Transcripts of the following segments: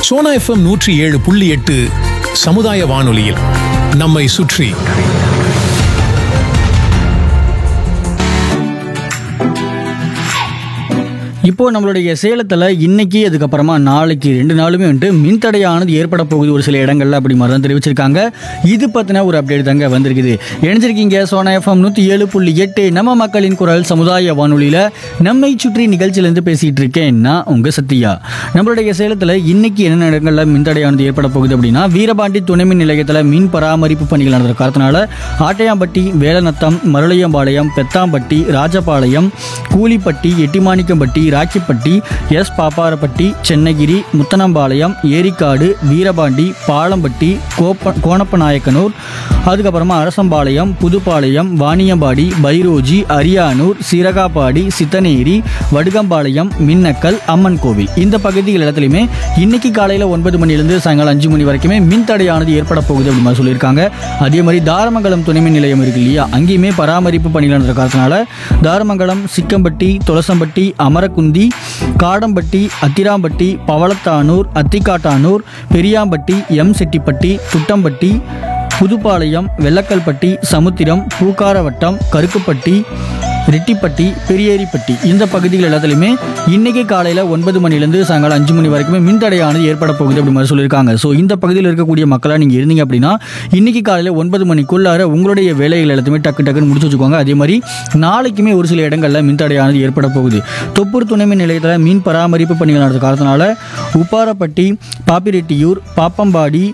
Sona FM நூற்றி ஏழு புள்ளி எட்டு சமுதாய வானொலியில் நம்மை சுற்றி இப்போ நம்மளுடைய சேலத்தில் இன்னைக்கு அதுக்கப்புறமா நாளைக்கு ரெண்டு நாளுமே வந்துட்டு மின்தடையானது ஏற்பட போகுது ஒரு சில இடங்கள்ல அப்படி மாதிரி தான் தெரிவிச்சிருக்காங்க இது பற்றின ஒரு அப்டேட் தாங்க வந்திருக்குது இணைஞ்சிருக்கீங்க சோனா எஃப்எம் நூற்றி ஏழு புள்ளி எட்டு நம்ம மக்களின் குரல் சமுதாய வானொலியில் நம்மை சுற்றி நிகழ்ச்சியிலேருந்து பேசிகிட்டு இருக்கேன் நான் உங்கள் சத்யா நம்மளுடைய சேலத்தில் இன்னைக்கு என்னென்ன இடங்களில் மின்தடையானது ஏற்பட போகுது அப்படின்னா வீரபாண்டி துணை மின் நிலையத்தில் மின் பராமரிப்பு பணிகள் நடந்த காரணத்தினால ஆட்டையாம்பட்டி வேலநத்தம் மருளையம்பாளையம் பெத்தாம்பட்டி ராஜபாளையம் கூலிப்பட்டி எட்டிமாணிக்கம்பட்டி ராக்கிப்பட்டி எஸ் பாப்பாரப்பட்டி சென்னகிரி முத்தனம்பாளையம் ஏரிக்காடு வீரபாண்டி பாலம்பட்டி கோப்ப கோணப்பநாயக்கனூர் அதுக்கப்புறமா அரசம்பாளையம் புதுப்பாளையம் வாணியம்பாடி பைரோஜி அரியானூர் சீரகாப்பாடி சித்தனேரி வடுகம்பாளையம் மின்னக்கல் அம்மன் கோவில் இந்த பகுதிகள் இடத்துலையுமே இன்னைக்கு காலையில் ஒன்பது மணிலேருந்து சாயங்காலம் அஞ்சு மணி வரைக்குமே மின் தடையானது ஏற்பட போகுது அப்படின்னு மாதிரி சொல்லியிருக்காங்க அதே மாதிரி தாரமங்கலம் துணைமின் நிலையம் இருக்கு இல்லையா அங்கேயுமே பராமரிப்பு பணிகள் நடந்த காரணத்தினால தாரமங்கலம் சிக்கம்பட்டி துளசம்பட்டி அமரக்குந்தி காடம்பட்டி அத்திராம்பட்டி பவளத்தானூர் அத்திக்காட்டானூர் பெரியாம்பட்டி எம் செட்டிப்பட்டி துட்டம்பட்டி புதுப்பாளையம் வெள்ளக்கல்பட்டி சமுத்திரம் பூக்காரவட்டம் கருக்குப்பட்டி ரெட்டிப்பட்டி பெரியேரிப்பட்டி இந்த பகுதிகள் எல்லாத்துலையுமே இன்னைக்கு காலையில் ஒன்பது மணிலேருந்து சாயங்காலம் அஞ்சு மணி வரைக்குமே மின்தடையானது ஏற்பட போகுது அப்படி மாதிரி சொல்லியிருக்காங்க ஸோ இந்த பகுதியில் இருக்கக்கூடிய மக்களாக நீங்கள் இருந்தீங்க அப்படின்னா இன்னைக்கு காலையில் ஒன்பது மணிக்குள்ளார உங்களுடைய வேலைகள் எல்லாத்தையுமே டக்கு டக்குன்னு முடிச்சு வச்சுக்கோங்க அதே மாதிரி நாளைக்குமே ஒரு சில இடங்களில் மின்தடையானது ஏற்பட போகுது தொப்பூர் துணை மின் நிலையத்தில் மீன் பராமரிப்பு பணிகள் நடந்த காரணத்தினால உப்பாரப்பட்டி பாப்பிரெட்டியூர் பாப்பம்பாடி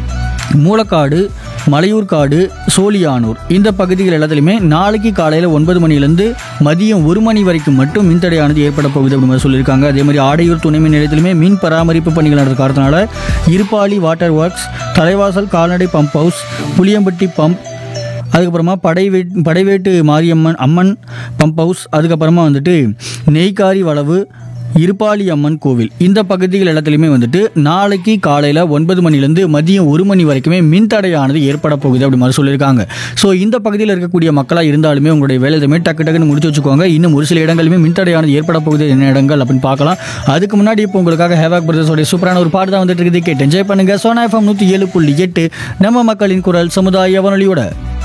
மூலக்காடு மலையூர்காடு சோழியானூர் இந்த பகுதிகள் எல்லாத்துலையுமே நாளைக்கு காலையில் ஒன்பது மணிலேருந்து மதியம் ஒரு மணி வரைக்கும் மட்டும் மின்தடையானது ஏற்பட போகுது அப்படின்னு மாதிரி சொல்லியிருக்காங்க அதே மாதிரி ஆடையூர் துணை மின் நிலையத்திலுமே மின் பராமரிப்பு பணிகள் நடந்த காரணத்தினால இருப்பாளி வாட்டர் ஒர்க்ஸ் தலைவாசல் கால்நடை பம்ப் ஹவுஸ் புளியம்பட்டி பம்ப் அதுக்கப்புறமா படைவே படைவேட்டு மாரியம்மன் அம்மன் பம்ப் ஹவுஸ் அதுக்கப்புறமா வந்துட்டு நெய்க்காரி வளவு இருப்பாளி அம்மன் கோவில் இந்த பகுதிகள் எல்லாத்துலேயுமே வந்துட்டு நாளைக்கு காலையில் ஒன்பது மணிலேருந்து மதியம் ஒரு மணி வரைக்குமே மின்தடையானது ஏற்பட போகுது அப்படி மாதிரி சொல்லியிருக்காங்க ஸோ இந்த பகுதியில் இருக்கக்கூடிய மக்களாக இருந்தாலுமே உங்களுடைய வேலை எதுவுமே டக்கு டக்குன்னு முடிச்சு வச்சுக்கோங்க இன்னும் ஒரு சில இடங்களுமே மின்தடையானது ஏற்பட போகுது என்ன இடங்கள் அப்படின்னு பார்க்கலாம் அதுக்கு முன்னாடி இப்போ உங்களுக்காக ஹேவாக் பிரதர்ஸோடைய சூப்பரான ஒரு பாட்டு தான் வந்துட்டு இருக்குது கேட்டு என்ஜாய் பண்ணுங்க சோனா எஃப்எம் நூற்றி ஏழு புள்ளி எட்டு நம்ம மக்களின் குரல் சமுதாய வானொலியோட